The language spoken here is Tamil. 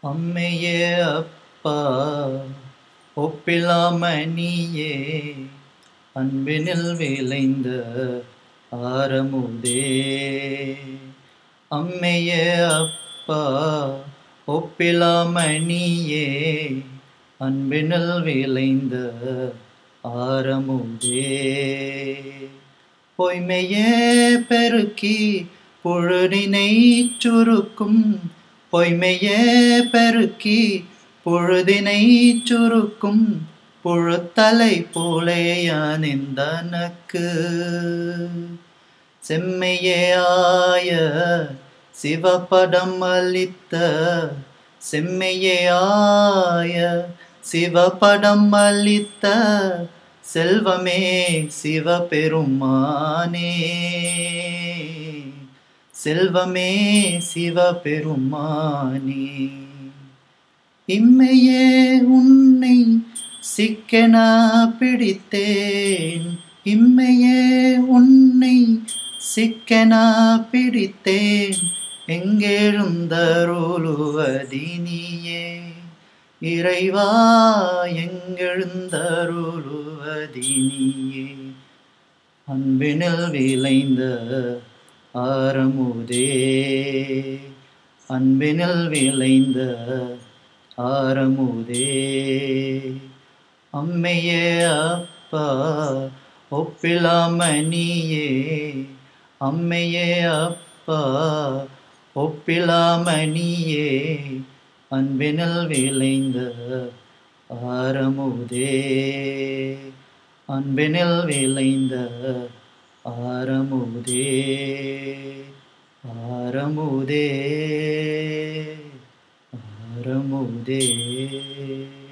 அம்மையே அப்பா ஒப்பிலாமணியே அன்பினில் விளைந்த ஆரமுதே அம்மையே அப்பா ஒப்பிலாமணியே அன்பினில் விளைந்த ஆரமுதே பொய்மையே பெருக்கி பொழுதினை சுருக்கும் பொய்மையே பெருக்கி பொழுதினை சுருக்கும் புழுத்தலை போலேயானிந்தனக்கு செம்மையே ஆய சிவபடம் அளித்த செம்மையே ஆய சிவபடம் அளித்த செல்வமே சிவபெருமானே செல்வமே சிவபெருமானே இம்மையே உன்னை சிக்கென பிடித்தேன் இம்மையே உன்னை சிக்கென பிடித்தேன் எங்கெழுந்தருளுவதினியே இறைவா எங்கெழுந்தருளுவதினியே அன்பினில் விளைந்த ஆரமுதே அன்பினில் விளைந்த ஆரமுதே அம்மையே அப்பா ஒப்பிலாமணியே அம்மையே அப்பா ஒப்பிலாமணியே அன்பினில் விளைந்த ஆரமுதே அன்பினில் விளைந்த ஆரமுதே ஆரமுதே ஆரமுதே